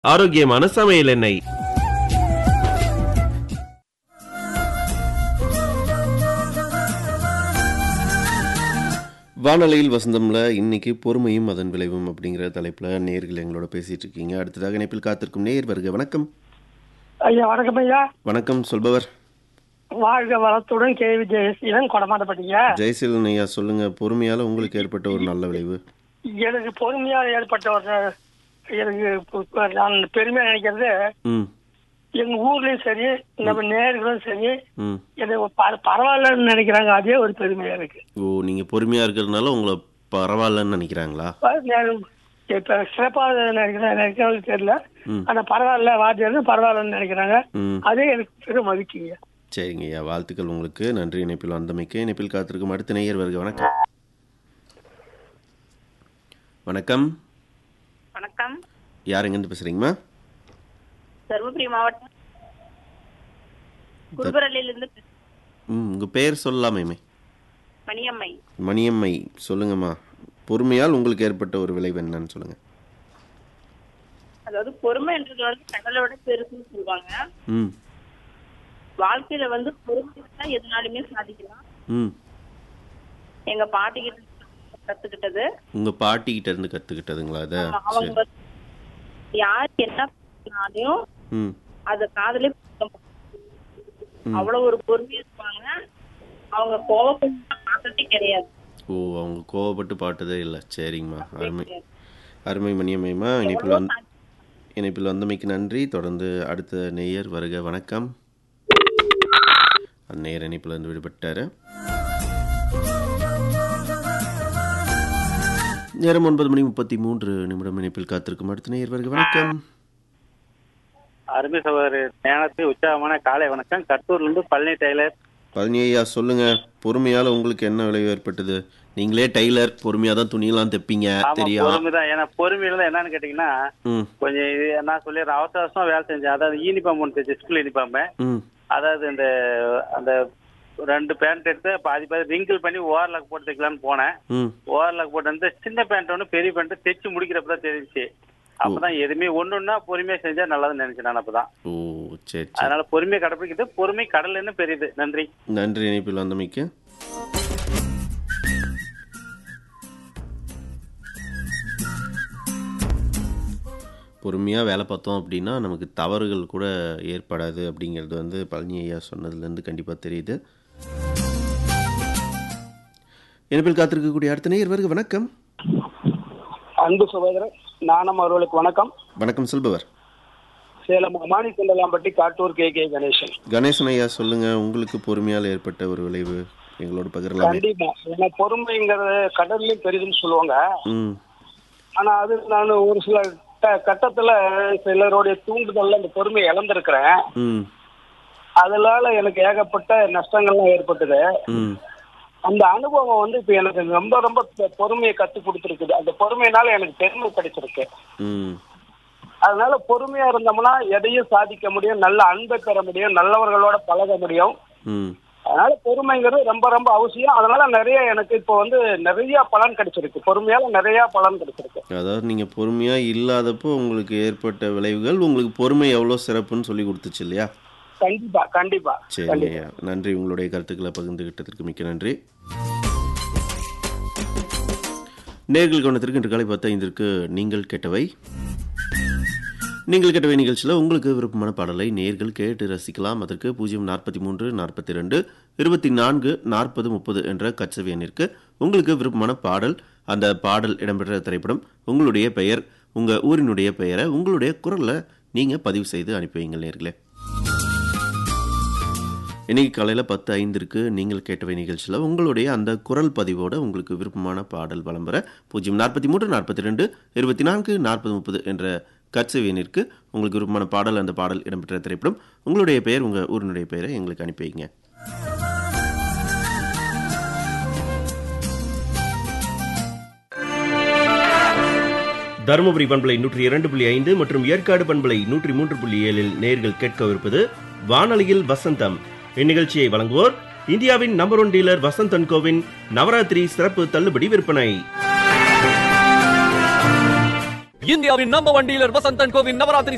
ஆரோக்கியமான சமையல் எண்ணெய் வானொலியில் வசந்தம்ல இன்னைக்கு பொறுமையும் அதன் விளைவும் அப்படிங்கிற தலைப்புல நேர்கள் எங்களோட பேசிட்டு இருக்கீங்க அடுத்ததாக இணைப்பில் காத்திருக்கும் நேர் வருக வணக்கம் ஐயா வணக்கம் ஐயா வணக்கம் சொல்பவர் வாழ்க வளத்துடன் கேவி ஜெயசீலன் கொடமாட்டப்பட்டீங்க ஜெயசீலன் ஐயா சொல்லுங்க பொறுமையால உங்களுக்கு ஏற்பட்ட ஒரு நல்ல விளைவு எனக்கு பொறுமையாக ஏற்பட்ட ஒரு எனக்கு பு- பு- நான் பெருமையா நினைக்கிறது ம் எங்க ஊர்லயும் சரி நம்ம நேர்களும் சரி ம் எனக்கு பர- பரவாயில்லன்னு நினைக்கிறாங்க அதே ஒரு பெருமையா இருக்கு ஓ நீங்க பொறுமையா இருக்கிறதுனால உங்களை பரவாயில்லன்னு நினைக்கிறாங்களா ப- நான் இப்ப சிறப்பாக நினைக்கிறேன் நினைக்கிறது தெரியல ம். ஆனா பரவாயில்ல வாத்தியார் பரவாயில்லன்னு நினைக்கிறாங்க ம் அதே எனக்கு பெரும் மகிழ்ச்சிங்க சரிங்க ஐயா வாழ்த்துக்கள் உங்களுக்கு நன்றி இணைப்பில் வந்தமைக்கு இணைப்பில் காத்திருக்கும் அடுத்த நேயர் வருக வணக்கம் வணக்கம் வணக்கம் யார் எங்கேருந்து பேசுறீங்கம்மா தருமபுரி மாவட்டம் குருபரலிலிருந்து ம் உங்கள் பேர் சொல்லலாமேமே மணியம்மை மணியம்மை சொல்லுங்கம்மா பொறுமையால் உங்களுக்கு ஏற்பட்ட ஒரு விளைவு என்னன்னு சொல்லுங்க அதாவது பொறுமைன்றது வந்து கடலோட பெருசுன்னு சொல்லுவாங்க ம் வாழ்க்கையில வந்து பொறுமை இருந்தா எதுனாலுமே சாதிக்கலாம் ம் எங்க பாட்டி கிட்ட கத்துக்கிட்டது உங்கள் பாட்டிக்கிட்ட இருந்து கற்றுக்கிட்டதுங்களா அதை அவங்க வந்து யார் என்ன பண்ணாலும் ம் அத காதலே பிடிக்க மாட்டாங்க. அவ்வளவு ஒரு பொறுமையா இருப்பாங்க அவங்க கோவப்பட்டு பார்த்ததே கிடையாது ஓ அவங்க கோவப்பட்டு பாட்டதே இல்லை சரிங்கம்மா அருமை அருமை மணியம்மைமா இணைப்பில் வந்து இணைப்பில் வந்தமைக்கு நன்றி தொடர்ந்து அடுத்த நேயர் வருக வணக்கம் அந்த நேயர் இணைப்பில் இருந்து விடுபட்டார் நேரம் ஒன்பது மணி முப்பத்தி மூன்று நிமிடம் இணைப்பில் காத்திருக்கும் அடுத்த நேயர் வருக வணக்கம் அருமை சகோதரி ஞானத்து உற்சாகமான காலை வணக்கம் கட்டூர்ல இருந்து பழனி டெய்லர் பழனி ஐயா சொல்லுங்க பொறுமையால உங்களுக்கு என்ன விளைவு ஏற்பட்டது நீங்களே டைலர் பொறுமையா தான் துணியெல்லாம் தைப்பீங்க ஆமா தெரியும் பொறுமைதான் ஏன்னா பொறுமையில தான் என்னன்னு கேட்டீங்கன்னா ம் கொஞ்சம் இது நான் சொல்லிடுறேன் அவசர அவசரமா வேலை செஞ்சேன் அதாவது யூனிஃபார்ம் ஒன்று தைச்சு ஸ்கூல் யூனிஃபார்ம் ம் அதாவது இந்த அந்த ரெண்டு பேண்ட் எடுத்து பாதி பாதி ரிங்கிள் பண்ணி ஓவர்லாக் போட்டு தைக்கலாம்னு போனேன் ம் ஓவர்லாக் போட்டு வந்து சின்ன பேண்ட் ஒன்று பெரிய பேண்ட் தைச்சு முடிக்கிறப்ப தான் தெரிஞ்சுச்சு அப்பதான் எதுவுமே ஒண்ணு ஒண்ணா பொறுமையா செஞ்சா நல்லதுன்னு நினைச்சேன் நான் அப்பதான் ஓ சரி சரி அதனால பொறுமையை கடைப்பிடிக்கிறது பொறுமை கடல்னு பெரியது நன்றி நன்றி இணைப்பில் வந்தமைக்கு பொறுமையாக வேலை பார்த்தோம் அப்படின்னா நமக்கு தவறுகள் கூட ஏற்படாது அப்படிங்கிறது வந்து பழனி ஐயா சொன்னதுலேருந்து கண்டிப்பாக தெரியுது இணைப்பில் காத்திருக்கக்கூடிய அடுத்த நேயர் வருக வணக்கம் அன்பு சகோதரர் நானும் அவர்களுக்கு வணக்கம் வணக்கம் சொல்பவர் சேலம் அமானி குண்டலாம்பட்டி காட்டூர் கே கே கணேசன் கணேசன் ஐயா சொல்லுங்க உங்களுக்கு பொறுமையால் ஏற்பட்ட ஒரு விளைவு எங்களோட பகிரலாமே கண்டிப்பா ஏன்னா பொறுமைங்கிறது கடல்லையும் பெரிதுன்னு சொல்லுவாங்க ம் ஆனா அது நான் ஒரு சில க- கட்டத்துல சிலருடைய தூண்டுதல்ல இந்த பொறுமையை இழந்திருக்கிறேன் ம் அதனால எனக்கு ஏகப்பட்ட நஷ்டங்கள்லாம் ஏற்பட்டது ம் அந்த அனுபவம் வந்து இப்ப எனக்கு ரொம்ப ரொம்ப பொ- பொறுமையை கத்து கொடுத்துருக்குது அந்த பொறுமையினால எனக்கு பெருமை கிடைச்சிருக்கு ம் அதனால பொறுமையா இருந்தோம்னா எதையும் சாதிக்க முடியும் நல்ல அன்பை பெற முடியும் நல்லவர்களோட பழக முடியும் ம் அதனால பொறுமைங்கிறது ரொம்ப ரொம்ப அவசியம் அதனால நிறைய எனக்கு இப்போ வந்து நிறைய பலன் கிடைச்சிருக்கு பொறுமையால நிறைய பலன் கிடைச்சிருக்கு அதாவது நீங்கள் பொறுமையாக இல்லாதப்போ உங்களுக்கு ஏற்பட்ட விளைவுகள் உங்களுக்கு பொறுமை எவ்வளோ சிறப்புன்னு சொல்லி கொடுத்துச்சு இல்லையா கண்டிப்பா கண்டிப்பா சரிங்க ஐயா நன்றி உங்களுடைய கருத்துக்களை பகிர்ந்துகிட்டதற்கு மிக்க நன்றி நேர்கள் கவனத்திற்கு இன்று காலை பத்து ஐந்திற்கு நீங்கள் கேட்டவை நீங்கள் கேட்டவை நிகழ்ச்சியில் உங்களுக்கு விருப்பமான பாடலை நேர்கள் கேட்டு ரசிக்கலாம் அதற்கு பூஜ்ஜியம் நாற்பத்தி மூன்று நாற்பத்தி ரெண்டு இருபத்தி நான்கு நாற்பது முப்பது என்ற கச்சவி எண்ணிற்கு உங்களுக்கு விருப்பமான பாடல் அந்த பாடல் இடம்பெற்ற திரைப்படம் உங்களுடைய பெயர் உங்கள் ஊரினுடைய பெயரை உங்களுடைய குரலில் நீங்கள் பதிவு செய்து அனுப்பி வைங்கள் நேர்களே இன்னைக்கு காலையில் பத்து ஐந்திற்கு நீங்கள் கேட்டவை நிகழ்ச்சியில் உங்களுடைய அந்த குரல் பதிவோட உங்களுக்கு விருப்பமான பாடல் வலம் பெற பூஜ்ஜியம் நாற்பத்தி மூன்று நாற்பத்தி ரெண்டு இருபத்தி நான்கு நாற்பது முப்பது என்ற கட்சவியனிற்கு உங்களுக்கு விருப்பமான பாடல் அந்த பாடல் இடம்பெற்ற திரைப்படம் உங்களுடைய பெயர் உங்கள் ஊரினுடைய பெயரை எங்களுக்கு அனுப்பி வைங்க தருமபுரி பண்பலை நூற்றி இரண்டு புள்ளி ஐந்து மற்றும் ஏற்காடு பண்பலை நூற்றி மூன்று புள்ளி ஏழில் நேர்கள் கேட்கவிருப்பது வானொலியில் வசந்தம் இந்நிகழ்ச்சியை வழங்குவோர் இந்தியாவின் நம்பர் ஒன் டீலர் வசந்தன் கோவின் நவராத்திரி சிறப்பு தள்ளுபடி விற்பனை இந்தியாவின் நம்பர் ஒன் டீலர் வசந்தன் கோவின் நவராத்திரி